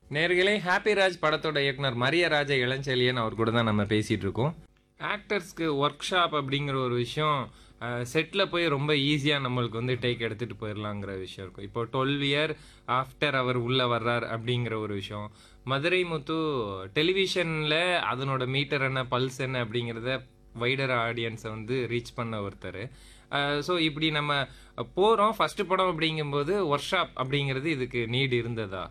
நேர்களே ஹாப்பி ராஜ் படத்தோட இயக்குனர் மரியராஜ இளஞ்செழியன் அவர் கூட தான் நம்ம பேசிட்டு இருக்கோம் ஆக்டர்ஸ்க்கு ஒர்க் ஷாப் அப்படிங்கிற ஒரு விஷயம் செட்டில் போய் ரொம்ப ஈஸியாக நம்மளுக்கு வந்து டேக் எடுத்துகிட்டு போயிடலாங்கிற விஷயம் இருக்கும் இப்போ டுவெல் இயர் ஆஃப்டர் அவர் உள்ளே வர்றார் அப்படிங்கிற ஒரு விஷயம் மதுரை முத்து டெலிவிஷனில் அதனோட மீட்டர் என்ன பல்ஸ் என்ன அப்படிங்கிறத வைடர் ஆடியன்ஸை வந்து ரீச் பண்ண ஒருத்தர் ஸோ இப்படி நம்ம போகிறோம் ஃபர்ஸ்ட் படம் அப்படிங்கும்போது ஒர்க் ஷாப் அப்படிங்கிறது இதுக்கு நீடு இருந்ததா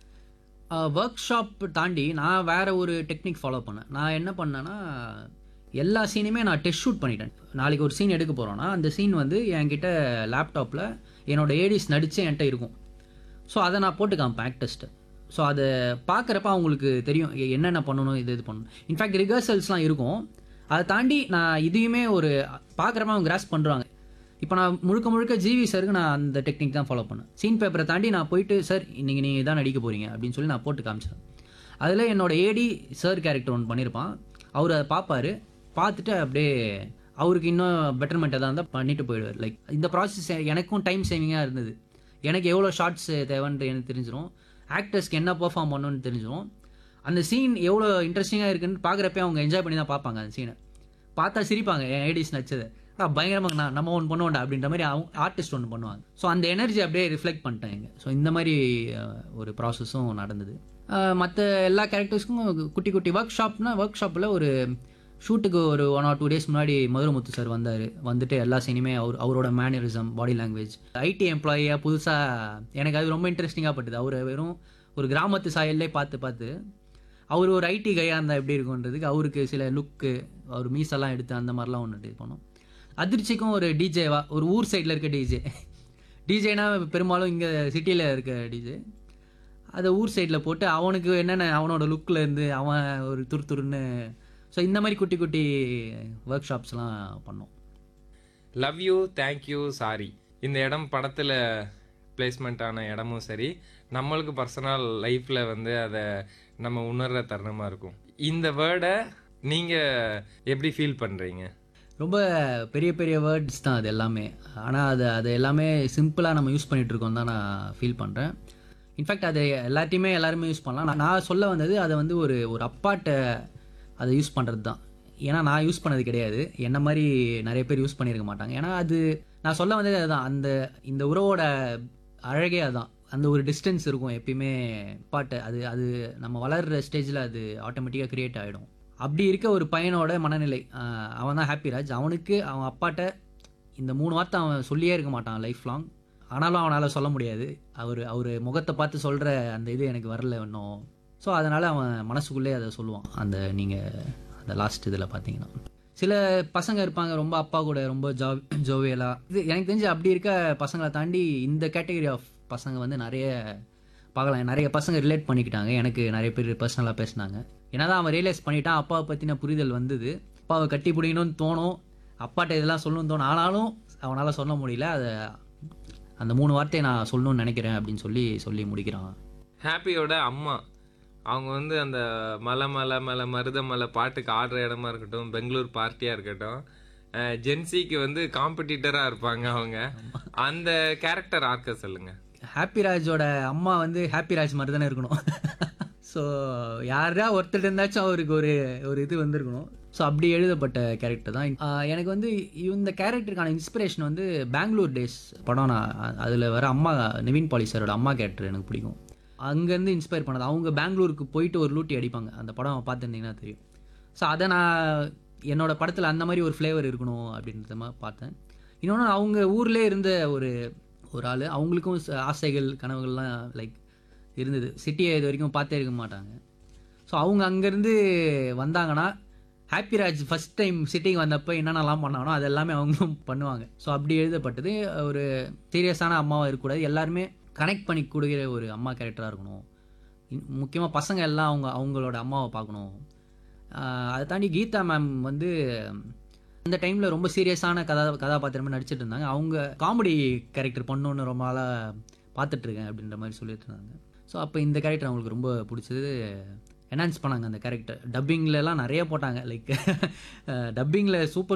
ஒர்க் ஷாப் தாண்டி நான் வேற ஒரு டெக்னிக் ஃபாலோ பண்ணேன் நான் என்ன பண்ணேன்னா எல்லா சீனுமே நான் டெஸ்ட் ஷூட் பண்ணிட்டேன் நாளைக்கு ஒரு சீன் எடுக்க போகிறோன்னா அந்த சீன் வந்து என்கிட்ட லேப்டாப்பில் என்னோட ஏடிஸ் நடித்து என்கிட்ட இருக்கும் ஸோ அதை நான் போட்டு காமிப்பேன் ஆக்டஸ்ட்டை ஸோ அதை பார்க்குறப்ப அவங்களுக்கு தெரியும் எ- என்னென்ன பண்ணணும் இது இது பண்ணணும் இன்ஃபேக்ட் ரிகர்சல்ஸ்லாம் இருக்கும் அதை தாண்டி நான் இதையுமே ஒரு பார்க்குறப்ப அவங்க கிராஸ் பண்ணுறாங்க இப்போ நான் முழுக்க முழுக்க ஜிவி சருக்கு நான் அந்த டெக்னிக் தான் ஃபாலோ பண்ணேன் சீன் பேப்பரை தாண்டி நான் போயிட்டு சார் இன்னைக்கு நீங்கள் தான் நடிக்க போகிறீங்க அப்படின்னு சொல்லி நான் போட்டு காமிச்சேன் அதில் என்னோட ஏடி சார் கேரக்டர் ஒன்று பண்ணியிருப்பான் அவர் அதை பார்ப்பாரு பார்த்துட்டு அப்படியே அவருக்கு இன்னும் பெட்டர்மெண்ட் எதாவது இருந்தால் பண்ணிட்டு போயிடுவார் லைக் இந்த ப்ராசஸ் எனக்கும் டைம் சேவிங்காக இருந்தது எனக்கு எவ்வளோ ஷார்ட்ஸ் தேவைன்ட்டு எனக்கு தெரிஞ்சிடும் ஆக்டர்ஸ்க்கு என்ன பெர்ஃபார்ம் பண்ணணும்னு தெரிஞ்சிடும் அந்த சீன் எவ்வளோ இன்ட்ரெஸ்டிங்காக இருக்குன்னு பார்க்குறப்ப அவங்க என்ஜாய் பண்ணி தான் பார்ப்பாங்க அந்த சீனை பார்த்தா சிரிப்பாங்க என் ஐடிஸ் நச்சது ஆ பயங்கரமாக நான் நம்ம ஒன்று பண்ணுவோம்டா அப்படின்ற மாதிரி அவங்க ஆர்டிஸ்ட் ஒன்று பண்ணுவாங்க ஸோ அந்த எனர்ஜி அப்படியே ரிஃப்ளெக்ட் பண்ணிட்டாங்க ஸோ இந்த மாதிரி அஹ், ஒரு ப்ராசஸும் நடந்தது மற்ற எல்லா கேரக்டர்ஸ்க்கும் குட்டி குட்டி ஒர்க் ஷாப்னா ஒர்க் ஷாப்பில் ஒரு ஷூட்டுக்கு ஒரு ஒன் ஆர் டூ டேஸ் முன்னாடி மதுரமுத்து சார் வந்தார் வந்துட்டு எல்லா சீனுமே அவர் அவரோட மேனரிசம் பாடி லாங்குவேஜ் ஐடி எம்ப்ளாயியாக புதுசாக எனக்கு அது ரொம்ப இன்ட்ரெஸ்டிங்காக பட்டுது அவர் வெறும் ஒரு கிராமத்து சாயல்லே பார்த்து பார்த்து அவர் ஒரு ஐடி கையாக இருந்தால் எப்படி இருக்குன்றதுக்கு அவருக்கு சில லுக்கு அவர் மீசெல்லாம் எடுத்து அந்த மாதிரிலாம் ஒன்று இது பண்ணோம் அதிர்ச்சிக்கும் ஒரு டிஜேவா ஒரு ஊர் சைடில் இருக்க டிஜே டிஜேனா பெரும்பாலும் இங்கே சிட்டியில் இருக்க டிஜே அதை ஊர் சைடில் போட்டு அவனுக்கு என்னென்ன அவனோட லுக்கில் இருந்து அவன் ஒரு துரு துருன்னு ஸோ இந்த மாதிரி குட்டி குட்டி ஒர்க் ஷாப்ஸ்லாம் பண்ணோம் லவ் யூ தேங்க்யூ சாரி இந்த இடம் படத்தில் பிளேஸ்மெண்ட் ஆன இடமும் சரி நம்மளுக்கு பர்சனல் லைஃப்பில் வந்து அதை நம்ம உணர்ற தருணமாக இருக்கும் இந்த வேர்டை நீங்கள் எப்படி ஃபீல் பண்ணுறீங்க ரொம்ப பெரிய பெரிய வேர்ட்ஸ் தான் அது எல்லாமே ஆனால் அது அது எல்லாமே சிம்பிளாக நம்ம யூஸ் பண்ணிட்டு இருக்கோம் தான் நான் ஃபீல் பண்ணுறேன் இன்ஃபேக்ட் அது எல்லாத்தையுமே எல்லாருமே யூஸ் பண்ணலாம் நான் நான் சொல்ல வந்தது அதை வந்து ஒரு ஒரு அப்பாட்ட அதை யூஸ் பண்ணுறது தான் ஏன்னா நான் யூஸ் பண்ணது கிடையாது என்ன மாதிரி நிறைய பேர் யூஸ் பண்ணியிருக்க மாட்டாங்க ஏன்னா அது நான் சொல்ல வந்தது அதுதான் அந்த இந்த உறவோட அழகே அதுதான் அந்த ஒரு டிஸ்டன்ஸ் இருக்கும் எப்பயுமே அப்பாட்ட அது அது நம்ம வளர்கிற ஸ்டேஜில் அது ஆட்டோமேட்டிக்காக க்ரியேட் ஆகிடும் அப்படி இருக்க ஒரு பையனோட மனநிலை ஆஹ் அவன் தான் ஹாப்பி ராஜ் அவனுக்கு அவன் அப்பாட்ட இந்த மூணு வார்த்தை அவன் சொல்லியே இருக்க மாட்டான் லைஃப் லாங் ஆனாலும் அவனால் சொல்ல முடியாது அவர் அவர் முகத்தை பார்த்து சொல்கிற அந்த இது எனக்கு வரல இன்னும் ஸோ அதனால் அவன் மனசுக்குள்ளே அதை சொல்லுவான் அந்த நீங்கள் அந்த லாஸ்ட் இதில் பார்த்தீங்கன்னா சில பசங்க இருப்பாங்க ரொம்ப அப்பா கூட ரொம்ப ஜா ஜோவியலாக இது எனக்கு தெரிஞ்சு அப்படி இருக்க பசங்களை தாண்டி இந்த கேட்டகரி ஆஃப் பசங்க வந்து நிறைய பார்க்கலாம் நிறைய பசங்க ரிலேட் பண்ணிக்கிட்டாங்க எனக்கு நிறைய பேர் பர்சனலாக பேசினாங்க என்னதான் அவன் ரியலைஸ் பண்ணிட்டான் அப்பாவை பற்றின புரிதல் வந்தது அப்பாவை கட்டி பிடிக்கணும்னு தோணும் அப்பாட்ட இதெல்லாம் சொல்லணும்னு தோணும் ஆனாலும் அவனால் சொல்ல முடியல அதை அந்த மூணு வார்த்தையை நான் சொல்லணும்னு நினைக்கிறேன் அப்படின்னு சொல்லி சொல்லி முடிக்கிறான் ஹாப்பியோட அம்மா அவங்க வந்து அந்த மலை மலை மலை மருத மலை பாட்டுக்கு ஆடுற இடமா இருக்கட்டும் பெங்களூர் பார்ட்டியாக இருக்கட்டும் அஹ், ஜென்சிக்கு வந்து காம்படிட்டராக இருப்பாங்க அவங்க அந்த கேரக்டர் ஆர்க்க சொல்லுங்க ஹாப்பி ராஜோட அம்மா வந்து ஹாப்பி ராஜ் மாதிரி தானே இருக்கணும் ஸோ யாரா ஒருத்தர் இருந்தாச்சும் அவருக்கு ஒரு ஒரு இது வந்திருக்கணும் ஸோ அப்படி எழுதப்பட்ட கேரக்டர் தான் ஆஹ் எனக்கு வந்து இந்த கேரக்டருக்கான இன்ஸ்பிரேஷன் வந்து பெங்களூர் டேஸ் படம் நான் அதில் வர அம்மா நிவின் பாலி சாரோட அம்மா கேரக்டர் எனக்கு பிடிக்கும் அங்கேருந்து இன்ஸ்பயர் பண்ணது அவங்க பெங்களூருக்கு போயிட்டு ஒரு லூட்டி அடிப்பாங்க அந்த படம் பார்த்துருந்தீங்கன்னா தெரியும் ஸோ அதை நான் என்னோட படத்தில் அந்த மாதிரி ஒரு ஃப்ளேவர் இருக்கணும் அப்படின்றத மாதிரி பார்த்தேன் இன்னொன்று அவங்க ஊர்லேயே இருந்த ஒரு ஒரு ஆள் அவங்களுக்கும் ச- ஆசைகள் கனவுகள்லாம் லைக் இருந்தது சிட்டியை இது வரைக்கும் பார்த்தே இருக்க மாட்டாங்க ஸோ அவங்க அங்கேருந்து வந்தாங்கன்னா ஹாப்பிராஜ் ஃபஸ்ட் டைம் சிட்டிக்கு வந்தப்போ என்னென்னலாம் பண்ணானோ அது எல்லாமே அவங்களும் பண்ணுவாங்க ஸோ அப்படி எழுதப்பட்டது ஒரு சீரியஸான அம்மாவாக இருக்கக்கூடாது எல்லாருமே கனெக்ட் பண்ணி கொடுக்குற ஒரு அம்மா கேரக்டராக இருக்கணும் முக்கியமாக பசங்க எல்லாம் அவங்க அவங்களோட அம்மாவை பார்க்கணும் ஆஹ் அதை தாண்டி கீதா மேம் வந்து அந்த டைமில் ரொம்ப சீரியஸான கதா கதாபாத்திரமே நடிச்சிட்டு இருந்தாங்க அவங்க காமெடி கேரக்டர் பண்ணணுன்னு ரொம்ப நாளாக பார்த்துட்ருக்கேன் அப்படின்ற மாதிரி சொல்லிட்டு இருந்தாங்க ஸோ அப்போ இந்த கேரக்டர் அவங்களுக்கு ரொம்ப பிடிச்சது என்ஹான்ஸ் பண்ணாங்க அந்த கேரக்டர் டப்பிங்லலாம் நிறைய போட்டாங்க லைக் டப்பிங்கில் சூப்பர்